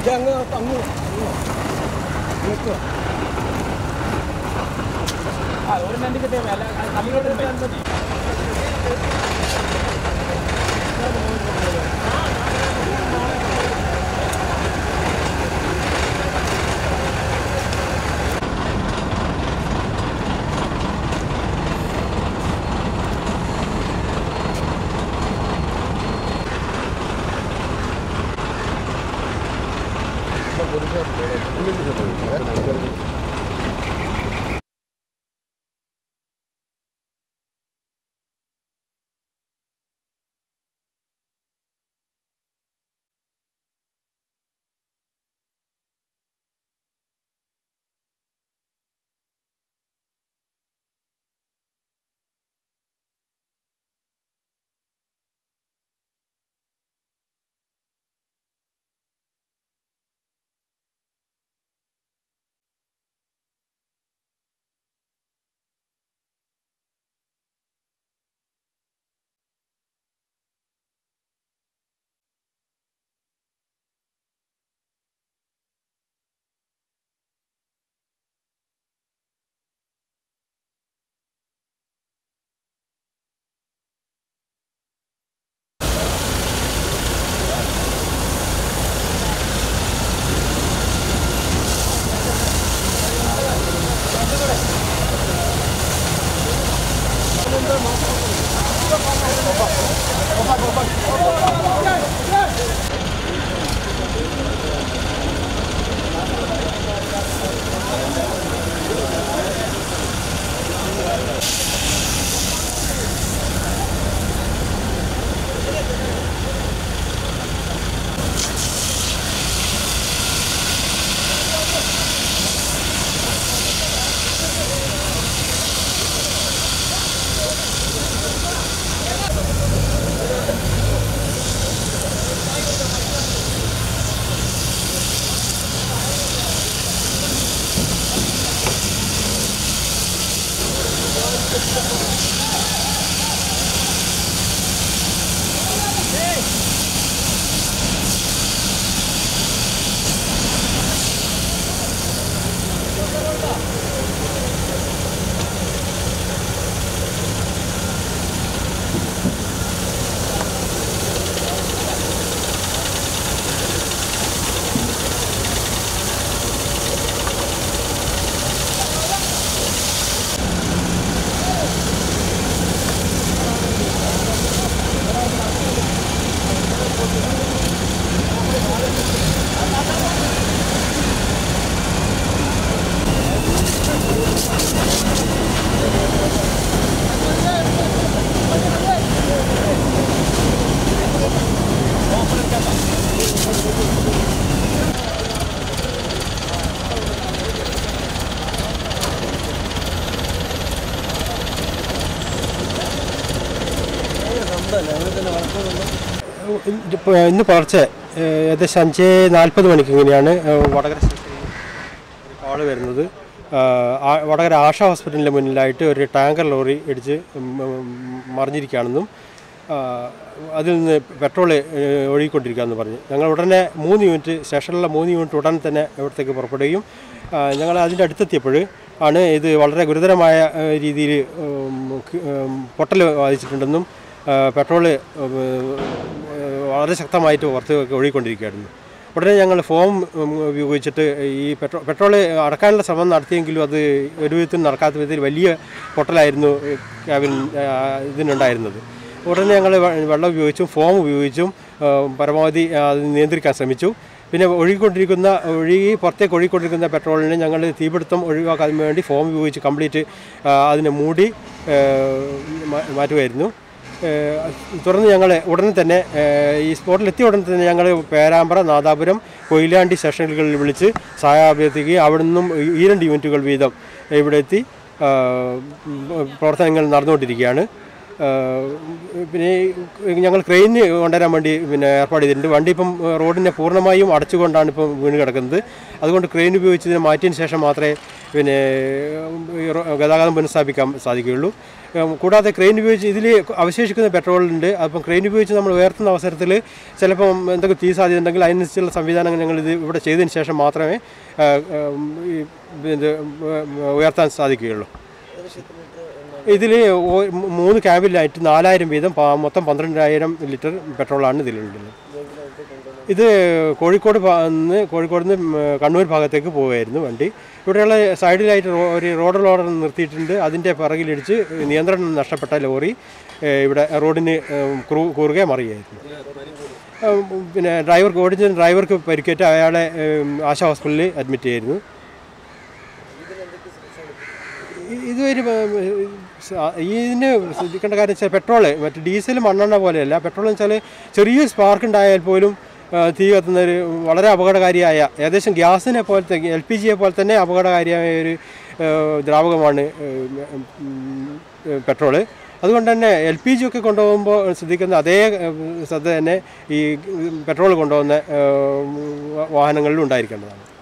അങ്ങ് അങ്ങ് ഒരു മിനിറ്റ് കിട്ടിയാൽ അല്ല കമ്പ്യൂട്ടർ ഇപ്പോൾ ഇന്ന് പുലർച്ചെ ഏഹ്, ഏകദേശം അഞ്ച് നാൽപ്പത് മണിക്ക് ഇങ്ങനെയാണ് ഏഹ്, വടകര സ്റ്റേഷനിൽ ഒരു കോള് വരുന്നത് ആഹ്, ആ- വടകര ആശ ഹോസ്പിറ്റലിൻ്റെ മുന്നിലായിട്ട് ഒരു ടാങ്കർ ലോറി ഇടിച്ച് ഉം, ഉം, മറിഞ്ഞിരിക്കുകയാണെന്നും ആഹ്, അതിൽ നിന്ന് പെട്രോൾ ഏഹ്, ഒഴുകിക്കൊണ്ടിരിക്കുകയെന്ന് പറഞ്ഞു ഞങ്ങൾ ഉടനെ മൂന്ന് യൂണിറ്റ് സ്റ്റേഷനിലെ മൂന്ന് യൂണിറ്റ് ഉടൻ തന്നെ ഇവിടത്തേക്ക് പുറപ്പെടുകയും ആഹ്, ഞങ്ങൾ അതിൻ്റെ അടുത്തെത്തിയപ്പോൾ ആണ് ഇത് വളരെ ഗുരുതരമായ ഏഹ്, രീതിയിൽ ഉം, ക- ഉം, പൊട്ടൽ ബാധിച്ചിട്ടുണ്ടെന്നും ആഹ്, പെട്രോള് ഉം, ഏഹ്, വളരെ ശക്തമായിട്ട് പുറത്ത് ഒഴുകിക്കൊണ്ടിരിക്കുകയായിരുന്നു ഉടനെ ഞങ്ങൾ ഫോം ഉം, ഉപയോഗിച്ചിട്ട് ഈ പെട്രോൾ പെട്രോൾ അടക്കാനുള്ള ശ്രമം നടത്തിയെങ്കിലും അത് ഒരു വിധത്തിൽ നടക്കാത്ത വിധത്തിൽ വലിയ പൊട്ടലായിരുന്നു ക്യാബിൻ ആ, ഇതിനുണ്ടായിരുന്നത് ഉടനെ ഞങ്ങൾ വെള്ളം ഉപയോഗിച്ചും ഫോം ഉപയോഗിച്ചും ആ, പരമാവധി ആ, അത് നിയന്ത്രിക്കാൻ ശ്രമിച്ചു പിന്നെ ഒഴുകിക്കൊണ്ടിരിക്കുന്ന ഒഴുകി പുറത്തേക്ക് ഒഴുകിക്കൊണ്ടിരിക്കുന്ന പെട്രോളിന് ഞങ്ങൾ തീപിടുത്തം ഒഴിവാക്കാൻ വേണ്ടി ഫോം ഉപയോഗിച്ച് കംപ്ലീറ്റ് ആ, അതിനെ മൂടി ആ, മാ- മാറ്റുമായിരുന്നു ഏഹ് തുടർന്ന് ഞങ്ങൾ ഉടനെ തന്നെ ഏഹ് ഈ സ്പോട്ടിലെത്തിയ ഉടനെ തന്നെ ഞങ്ങൾ പേരാമ്പ്ര നാദാപുരം കൊയിലാണ്ടി സ്റ്റേഷനുകളിൽ വിളിച്ച് സഹായം അഭ്യർത്ഥിക്കുകയും അവിടെ നിന്നും ഈ രണ്ട് യൂണിറ്റുകൾ വീതം ഇവിടെ എത്തി ആഹ് പ്രവർത്തനങ്ങൾ നടന്നുകൊണ്ടിരിക്കുകയാണ് പിന്നെ ഈ ഞങ്ങൾ ക്രെയിന് കൊണ്ടുവരാൻ വേണ്ടി പിന്നെ ഏർപ്പാട് ചെയ്തിട്ടുണ്ട് വണ്ടി ഇപ്പം ഏഹ്, റോഡിനെ പൂർണ്ണമായും അടച്ചുകൊണ്ടാണ് ഇപ്പം വീണ് കിടക്കുന്നത് അതുകൊണ്ട് ക്രെയിൻ ഉപയോഗിച്ച് ഇതിനെ മാറ്റിയതിന് ശേഷം മാത്രമേ പിന്നെ ഈ റോ- ഗതാഗതം പുനഃസ്ഥാപിക്കാൻ സാധിക്കുകയുള്ളൂ ഏഹ്, കൂടാതെ ക്രെയിൻ ഉപയോഗിച്ച് ഇതിൽ അവശേഷിക്കുന്ന പെട്രോളുണ്ട് അപ്പം ക്രെയിൻ ഉപയോഗിച്ച് നമ്മൾ ഉയർത്തുന്ന അവസരത്തിൽ ചിലപ്പം എന്തൊക്കെ തീ സാധ്യത ഉണ്ടെങ്കിൽ അതിനനുസരിച്ചുള്ള സംവിധാനങ്ങൾ ഞങ്ങൾ ഇത് ഇവിടെ ചെയ്തതിന് ശേഷം മാത്രമേ ഏഹ്, ഏഹ്, ഈ ഇത് ഉയർത്താൻ സാധിക്കുകയുള്ളൂ ഇതിൽ മൂന്ന് ക്യാബിലായിട്ട് നാലായിരം വീതം പ- മൊത്തം പന്ത്രണ്ടായിരം ലിറ്റർ പെട്രോളാണ് ഇതിലുള്ളത് ഇത് കോഴിക്കോട് ഭാ- നിന്ന് കോഴിക്കോട് നിന്ന് കണ്ണൂർ ഭാഗത്തേക്ക് പോവുമായിരുന്നു വണ്ടി ഇവിടെയുള്ള സൈഡിലായിട്ട് റോ- ഒരു റോഡ് ലോഡർ നിർത്തിയിട്ടുണ്ട് അതിൻ്റെ പിറകിലിടിച്ച് നിയന്ത്രണം നഷ്ടപ്പെട്ട ലോറി ഏഹ്, ഇവിടെ റോഡിന് ഏഹ്, കുറു- കുറുകെ മറിയായിരുന്നു ഏഹ്, പിന്നെ ഡ്രൈവർ ഓടിച്ച ഡ്രൈവർക്ക് പരിക്കേറ്റ് അയാളെ ഏഹ്, ആശാ ഹോസ്പിറ്റലിൽ അഡ്മിറ്റ് ചെയ്തിരുന്നു ഇ- ഇതൊരു ഏഹ്, സ- ഇതിന് ശ്രദ്ധിക്കേണ്ട കാര്യം വെച്ചാൽ പെട്രോള് മറ്റേ ഡീസൽ മണ്ണെണ്ണ പോലെയല്ല പെട്രോൾ എന്ന് വെച്ചാൽ ചെറിയൊരു സ്പാർക്ക് ഉണ്ടായാൽ പോലും ആ, തീ കത്തുന്ന ഒരു വളരെ അപകടകാരിയായ ഏകദേശം ഗ്യാസിനെ പോലത്തെ എൽ പി ജിയെ പോലെ തന്നെ അപകടകാരിയായ ഒരു ഏഹ്, ദ്രാവകമാണ് ഏഹ്, ഉം, ഏഹ്, പെട്രോള് അതുകൊണ്ട് തന്നെ എൽ പി ജി ഒക്കെ കൊണ്ടുപോകുമ്പോൾ ശ്രദ്ധിക്കുന്ന അതേ ഏഹ്, ശ്രദ്ധ തന്നെ ഈ പെട്രോൾ കൊണ്ടുപോകുന്ന ഏഹ്, വാഹനങ്ങളിലും ഉണ്ടായിരിക്കേണ്ടതാണ്